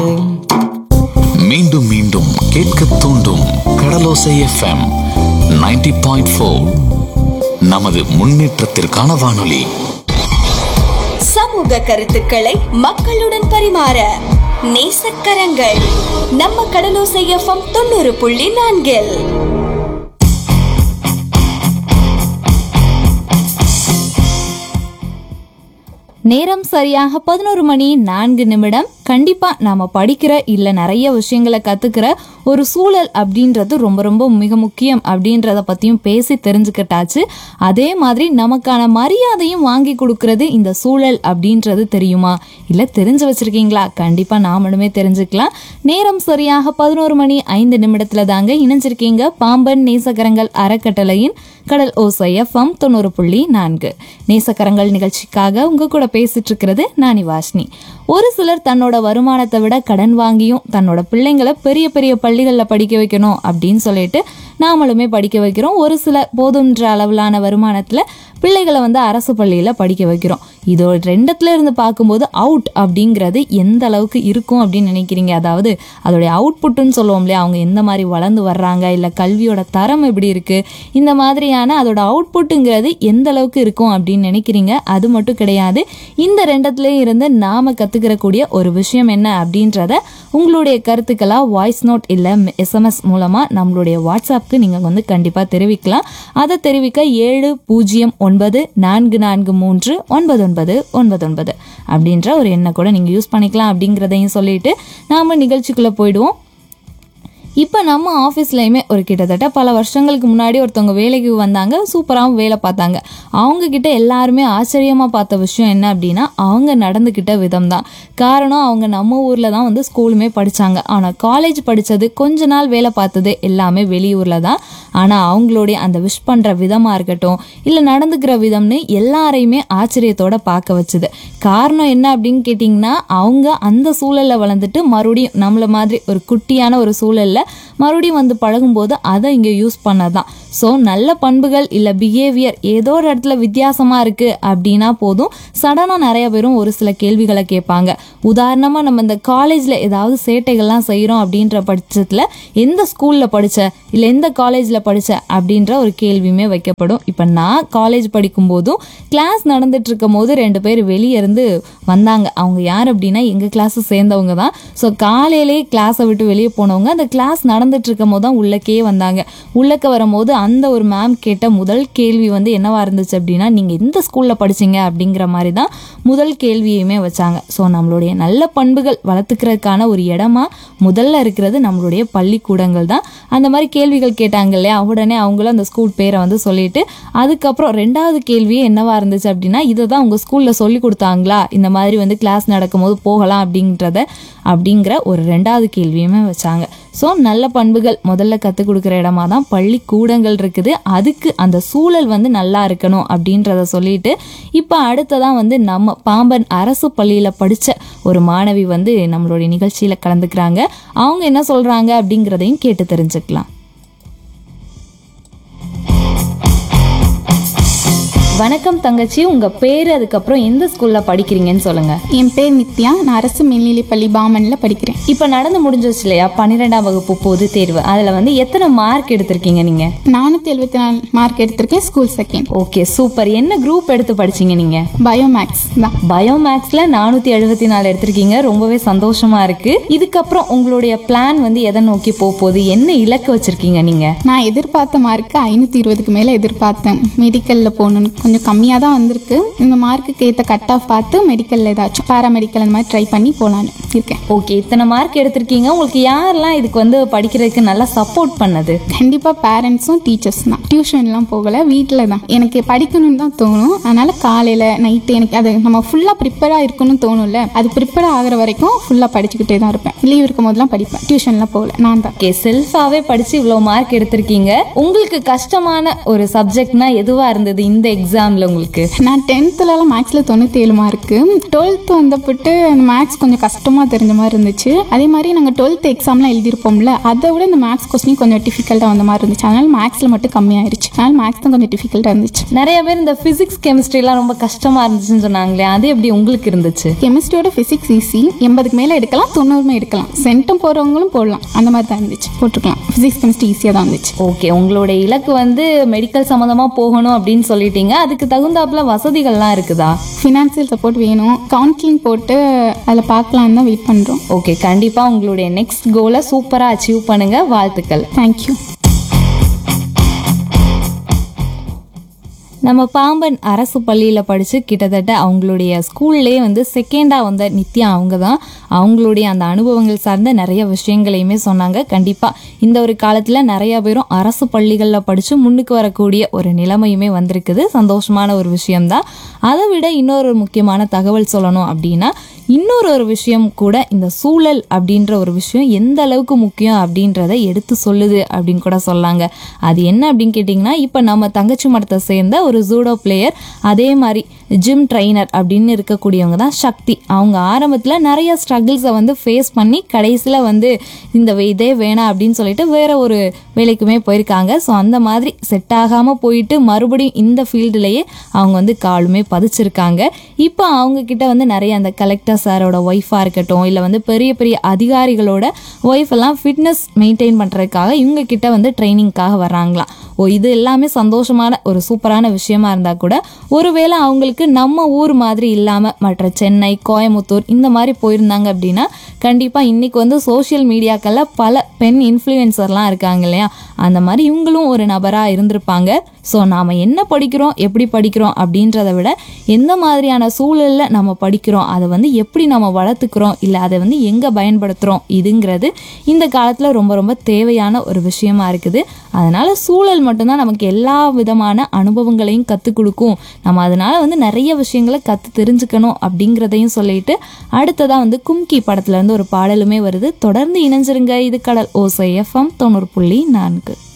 மீண்டும் மீண்டும் கேட்க தூண்டும் கடலோசை எஃப்எம் 90.4 பாயிண்ட் நமது முன்னேற்றத்திற்கான வானொலி சமூக கருத்துக்களை மக்களுடன் பரிமாற நேசக்கரங்கள் நம்ம கடலோசை எஃப்எம் தொண்ணூறு புள்ளி நான்கில் நேரம் சரியாக பதினோரு மணி நான்கு நிமிடம் கண்டிப்பா நாம படிக்கிற இல்ல நிறைய விஷயங்களை கத்துக்கிற ஒரு சூழல் அப்படின்றது ரொம்ப ரொம்ப மிக முக்கியம் அப்படின்றத பத்தியும் பேசி தெரிஞ்சுக்கிட்டாச்சு அதே மாதிரி நமக்கான மரியாதையும் வாங்கி கொடுக்கறது இந்த சூழல் அப்படின்றது தெரியுமா இல்ல தெரிஞ்சு வச்சிருக்கீங்களா கண்டிப்பா நாமளுமே தெரிஞ்சுக்கலாம் நேரம் சரியாக பதினோரு மணி ஐந்து நிமிடத்துல தாங்க இணைஞ்சிருக்கீங்க பாம்பன் நேசகரங்கள் அறக்கட்டளையின் கடல் ஓசை எஃப்எம் தொண்ணூறு புள்ளி நான்கு நேசக்கரங்கள் நிகழ்ச்சிக்காக உங்க கூட பேசிட்டு இருக்கிறது நானி வாஷ்னி ஒரு சிலர் தன்னோட வருமானத்தை விட கடன் வாங்கியும் தன்னோட பிள்ளைங்களை பெரிய பெரிய பள்ளிகளில் படிக்க வைக்கணும் அப்படின்னு சொல்லிட்டு நாமளுமே படிக்க வைக்கிறோம் ஒரு சில போதுன்ற அளவிலான வருமானத்தில் பிள்ளைகளை வந்து அரசு பள்ளியில் படிக்க வைக்கிறோம் இதோ ரெண்டத்துல இருந்து பார்க்கும்போது அவுட் அப்படிங்கிறது எந்த அளவுக்கு இருக்கும் அப்படின்னு நினைக்கிறீங்க அதாவது அதோடைய அவுட்புட்டுன்னு சொல்லுவோம் இல்லையா அவங்க எந்த மாதிரி வளர்ந்து வர்றாங்க இல்லை கல்வியோட தரம் எப்படி இருக்கு இந்த மாதிரியான அதோட அவுட்புட்டுங்கிறது எந்த அளவுக்கு இருக்கும் அப்படின்னு நினைக்கிறீங்க அது மட்டும் கிடையாது இந்த ரெண்டத்துலேயும் இருந்து நாம கத்துக்கிறக்கூடிய ஒரு விஷயம் என்ன அப்படின்றத உங்களுடைய கருத்துக்களா வாய்ஸ் நோட் இல்லை எஸ்எம்எஸ் மூலமா நம்மளுடைய வாட்ஸ்அப்க்கு நீங்க வந்து கண்டிப்பா தெரிவிக்கலாம் அதை தெரிவிக்க ஏழு பூஜ்ஜியம் ஒன்பது நான்கு நான்கு மூன்று ஒன்பது ஒன்பது ஒன்பது ஒன்பது அப்படின்ற ஒரு எண்ணை கூட நீங்க யூஸ் பண்ணிக்கலாம் அப்படிங்கிறதையும் சொல்லிட்டு நாம நிகழ்ச்சிக்குள்ள போயிடுவோம் இப்போ நம்ம ஆஃபீஸ்லையுமே ஒரு கிட்டத்தட்ட பல வருஷங்களுக்கு முன்னாடி ஒருத்தவங்க வேலைக்கு வந்தாங்க சூப்பராகவும் வேலை பார்த்தாங்க அவங்க கிட்ட எல்லாருமே ஆச்சரியமாக பார்த்த விஷயம் என்ன அப்படின்னா அவங்க நடந்துக்கிட்ட விதம் தான் காரணம் அவங்க நம்ம ஊரில் தான் வந்து ஸ்கூலுமே படித்தாங்க ஆனால் காலேஜ் படித்தது கொஞ்ச நாள் வேலை பார்த்தது எல்லாமே வெளியூரில் தான் ஆனால் அவங்களுடைய அந்த விஷ் பண்ணுற விதமாக இருக்கட்டும் இல்லை நடந்துக்கிற விதம்னு எல்லாரையுமே ஆச்சரியத்தோட பார்க்க வச்சுது காரணம் என்ன அப்படின்னு கேட்டிங்கன்னா அவங்க அந்த சூழலில் வளர்ந்துட்டு மறுபடியும் நம்மள மாதிரி ஒரு குட்டியான ஒரு சூழலில் மறுபடியும் வந்து பழகும்போது அதை இங்கே யூஸ் பண்ணதான் ஸோ நல்ல பண்புகள் இல்லை பிஹேவியர் ஏதோ ஒரு இடத்துல வித்தியாசமாக இருக்குது அப்படின்னா போதும் சடனாக நிறைய பேரும் ஒரு சில கேள்விகளை கேட்பாங்க உதாரணமாக நம்ம இந்த காலேஜில் ஏதாவது சேட்டைகள்லாம் செய்கிறோம் அப்படின்ற பட்சத்தில் எந்த ஸ்கூலில் படித்த இல்லை எந்த காலேஜில் படித்த அப்படின்ற ஒரு கேள்வியுமே வைக்கப்படும் இப்போ நான் காலேஜ் படிக்கும்போதும் கிளாஸ் நடந்துட்டு இருக்கும் போது ரெண்டு பேர் வெளியே இருந்து வந்தாங்க அவங்க யார் அப்படின்னா எங்கள் கிளாஸை சேர்ந்தவங்க தான் ஸோ காலையிலேயே கிளாஸை விட்டு வெளியே போனவங்க அந்த கிளாஸ் நடந்துட்டு இருக்கும் போது தான் உள்ளக்கே வந்தாங்க உள்ளக்க வரும்போது அந்த ஒரு மேம் கேட்ட முதல் கேள்வி வந்து என்னவா இருந்துச்சு அப்படின்னா நீங்கள் எந்த ஸ்கூலில் படிச்சீங்க அப்படிங்கிற மாதிரி தான் முதல் கேள்வியுமே வச்சாங்க ஸோ நம்மளுடைய நல்ல பண்புகள் வளர்த்துக்கிறதுக்கான ஒரு இடமா முதல்ல இருக்கிறது நம்மளுடைய பள்ளிக்கூடங்கள் தான் அந்த மாதிரி கேள்விகள் கேட்டாங்க இல்லையா உடனே அவங்களும் அந்த ஸ்கூல் பேரை வந்து சொல்லிட்டு அதுக்கப்புறம் ரெண்டாவது கேள்வியே என்னவா இருந்துச்சு அப்படின்னா இதை தான் உங்கள் ஸ்கூலில் சொல்லி கொடுத்தாங்களா இந்த மாதிரி வந்து கிளாஸ் நடக்கும்போது போகலாம் அப்படின்றத அப்படிங்கிற ஒரு ரெண்டாவது கேள்வியுமே வச்சாங்க ஸோ நல்ல பண்புகள் முதல்ல கற்றுக் கொடுக்குற இடமா தான் பள்ளிக்கூடங்கள் இருக்குது அதுக்கு அந்த சூழல் வந்து நல்லா இருக்கணும் அப்படின்றத சொல்லிட்டு இப்போ அடுத்ததான் வந்து நம்ம பாம்பன் அரசு பள்ளியில் படித்த ஒரு மாணவி வந்து நம்மளுடைய நிகழ்ச்சியில் கலந்துக்கிறாங்க அவங்க என்ன சொல்கிறாங்க அப்படிங்கிறதையும் கேட்டு தெரிஞ்சுக்கலாம் வணக்கம் தங்கச்சி உங்க பேரு அதுக்கப்புறம் எந்த ஸ்கூல்ல படிக்கிறீங்கன்னு சொல்லுங்க என் பேர் நித்யா நான் அரசு மேல்நிலைப்பள்ளி பாமனில் படிக்கிறேன் இப்ப நடந்து முடிஞ்சிருச்சு இல்லையா பன்னிரெண்டாம் வகுப்பு பொது தேர்வு அதுல வந்து எத்தனை மார்க் எடுத்திருக்கீங்க நீங்க நானூற்றி எழுபத்தி நாலு மார்க் எடுத்திருக்கேன் ஸ்கூல் செகண்ட் ஓகே சூப்பர் என்ன குரூப் எடுத்து படிச்சீங்க நீங்க பயோமேக்ஸ் தான் பயோமேக்ஸ்ல நானூத்தி எழுபத்தி நாலு எடுத்திருக்கீங்க ரொம்பவே சந்தோஷமா இருக்கு இதுக்கப்புறம் உங்களுடைய பிளான் வந்து எதை நோக்கி போக போகுது என்ன இலக்கு வச்சிருக்கீங்க நீங்க நான் எதிர்பார்த்த மார்க்கு ஐநூற்றி இருபதுக்கு மேலே எதிர்பார்த்தேன் மெடிக்கலில் போகணுன்னு கொஞ்சம் கம்மியாக தான் வந்திருக்கு இந்த மார்க்குக்கு ஏற்ற கட் ஆஃப் பார்த்து மெடிக்கலில் ஏதாச்சும் பேராமெடிக்கல் அந்த மாதிரி ட்ரை பண்ணி போகலான்னு இருக்கேன் ஓகே இத்தனை மார்க் எடுத்திருக்கீங்க உங்களுக்கு யாரெல்லாம் இதுக்கு வந்து படிக்கிறதுக்கு நல்லா சப்போர்ட் பண்ணது கண்டிப்பாக பேரண்ட்ஸும் டீச்சர்ஸ் தான் டியூஷன்லாம் போகலை வீட்டில் தான் எனக்கு படிக்கணும்னு தான் தோணும் அதனால் காலையில் நைட்டு எனக்கு அது நம்ம ஃபுல்லாக ப்ரிப்பேராக இருக்கணும்னு தோணும்ல அது ப்ரிப்பேர் ஆகிற வரைக்கும் ஃபுல்லாக படிச்சுக்கிட்டே தான் இருப்பேன் லீவ் இருக்கும் போதெல்லாம் படிப்பேன் டியூஷன்லாம் போகல நான் தான் ஓகே செல்ஃபாவே படிச்சு இவ்வளோ மார்க் எடுத்திருக்கீங்க உங்களுக்கு கஷ்டமான ஒரு சப்ஜெக்ட்னா எதுவா இருந்தது இந்த எக்ஸாம்ல உங்களுக்கு நான் டென்த்துலலாம் மேக்ஸில் தொண்ணூற்றி ஏழு மார்க்கு டுவெல்த்து வந்தப்பட்டு அந்த மேக்ஸ் கொஞ்சம் கஷ்டமாக தெரிஞ்ச மாதிரி இருந்துச்சு அதே மாதிரி நாங்கள் டுவெல்த் எக்ஸாம்லாம் எழுதியிருப்போம்ல அதை விட இந்த மேக்ஸ் கொஸ்டின் கொஞ்சம் டிஃபிகல்ட்டாக வந்த மாதிரி இருந்துச்சு அதனால மேக்ஸில் மட்டும் கம்மியாயிருச்சு அதனால மேக்ஸ் தான் கொஞ்சம் டிஃபிகல்ட்டாக இருந்துச்சு நிறைய பேர் இந்த பிசிக்ஸ் கெமிஸ்ட்ரிலாம் ரொம்ப கஷ்டமா இருந்துச்சுன்னு சொன்னாங்களே அது எப்படி உங்களுக்கு இருந்துச்சு கெமிஸ்ட்ரியோட ஃபிசிக்ஸ் ஈஸி எண்பதுக்கு மேலே எடுக்கலாம் தொண்ணூறுமே எடுக்கலாம் சென்டம் போகிறவங்களும் போடலாம் அந்த மாதிரி தான் இருந்துச்சு போட்டுக்கலாம் ஃபிசிக்ஸ் கெமிஸ்ட்ரி ஈஸியாக தான் இருந்துச்சு ஓகே உங்களுடைய இலக்கு வந்து மெடிக்கல் சம்மந்தமா போகணும் அப்படின்னு சொல்லிட்டீங்க அதுக்கு தகுந்தாப்புல வசதிகள்லாம் இருக்குதா ஃபினான்சியல் சப்போர்ட் வேணும் கவுன்சிலிங் போட்டு அதில் பார்க்கலான்னு தான் வெயிட் பண்ணுறோம் ஓகே கண்டிப்பா உங்களுடைய நெக்ஸ்ட் கோலை சூப்பரா அச்சீவ் பண்ணுங்க வாழ்த்துக்கள் தேங்க்யூ நம்ம பாம்பன் அரசு பள்ளியில் படித்து கிட்டத்தட்ட அவங்களுடைய ஸ்கூல்லே வந்து செகண்டாக வந்த நித்யா அவங்க தான் அவங்களுடைய அந்த அனுபவங்கள் சார்ந்த நிறைய விஷயங்களையுமே சொன்னாங்க கண்டிப்பாக இந்த ஒரு காலத்தில் நிறைய பேரும் அரசு பள்ளிகளில் படித்து முன்னுக்கு வரக்கூடிய ஒரு நிலைமையுமே வந்திருக்குது சந்தோஷமான ஒரு விஷயம்தான் அதை விட இன்னொரு முக்கியமான தகவல் சொல்லணும் அப்படின்னா இன்னொரு ஒரு விஷயம் கூட இந்த சூழல் அப்படின்ற ஒரு விஷயம் எந்த அளவுக்கு முக்கியம் அப்படின்றத எடுத்து சொல்லுது அப்படின்னு கூட சொல்லாங்க அது என்ன அப்படின்னு கேட்டிங்கன்னா இப்போ நம்ம தங்கச்சி மடத்தை சேர்ந்த ஒரு ஜூடோ பிளேயர் அதே மாதிரி ஜிம் ட்ரைனர் அப்படின்னு இருக்கக்கூடியவங்க தான் சக்தி அவங்க ஆரம்பத்தில் நிறைய ஸ்ட்ரகிள்ஸை வந்து ஃபேஸ் பண்ணி கடைசியில் வந்து இந்த வே- இதே வேணாம் அப்படின்னு சொல்லிட்டு வேற ஒரு வேலைக்குமே போயிருக்காங்க ஸோ அந்த மாதிரி செட் ஆகாமல் போயிட்டு மறுபடியும் இந்த ஃபீல்டுலேயே அவங்க வந்து காலுமே பதிச்சிருக்காங்க இப்போ அவங்க கிட்ட வந்து நிறைய அந்த கலெக்டர் சாரோட ஒய்ஃபாக இருக்கட்டும் இல்லை வந்து பெரிய பெரிய அதிகாரிகளோட ஒய்ஃப் எல்லாம் ஃபிட்னஸ் மெயின்டைன் பண்ணுறதுக்காக இவங்க கிட்ட வந்து ட்ரைனிங்காக வர்றாங்களாம் ஓ இது எல்லாமே சந்தோஷமான ஒரு சூப்பரான விஷயமா இருந்தால் கூட ஒருவேளை அவங்களுக்கு நம்ம ஊர் மாதிரி இல்லாமல் மற்ற சென்னை கோயமுத்தூர் இந்த மாதிரி போயிருந்தாங்க அப்படின்னா கண்டிப்பாக இன்னைக்கு வந்து சோஷியல் மீடியாக்களில் பல பெண் இன்ஃப்ளூயன்சர்லாம் இருக்காங்க இல்லையா அந்த மாதிரி இவங்களும் ஒரு நபராக இருந்திருப்பாங்க ஸோ நாம் என்ன படிக்கிறோம் எப்படி படிக்கிறோம் அப்படின்றத விட எந்த மாதிரியான சூழலில் நம்ம படிக்கிறோம் அதை வந்து எப்படி நம்ம வளர்த்துக்கிறோம் இல்லை அதை வந்து எங்கே பயன்படுத்துகிறோம் இதுங்கிறது இந்த காலத்தில் ரொம்ப ரொம்ப தேவையான ஒரு விஷயமா இருக்குது அதனால் சூழல் மட்டும்தான் நமக்கு எல்லா விதமான அனுபவங்களையும் கற்றுக் கொடுக்கும் நம்ம அதனால வந்து நிறைய விஷயங்களை கற்று தெரிஞ்சுக்கணும் அப்படிங்கிறதையும் சொல்லிட்டு அடுத்ததாக வந்து கும்கி படத்துல இருந்து ஒரு பாடலுமே வருது தொடர்ந்து இணைஞ்சிருங்க இது கடல் ஓசை எஃப்எம் தொண்ணூறு புள்ளி நான்கு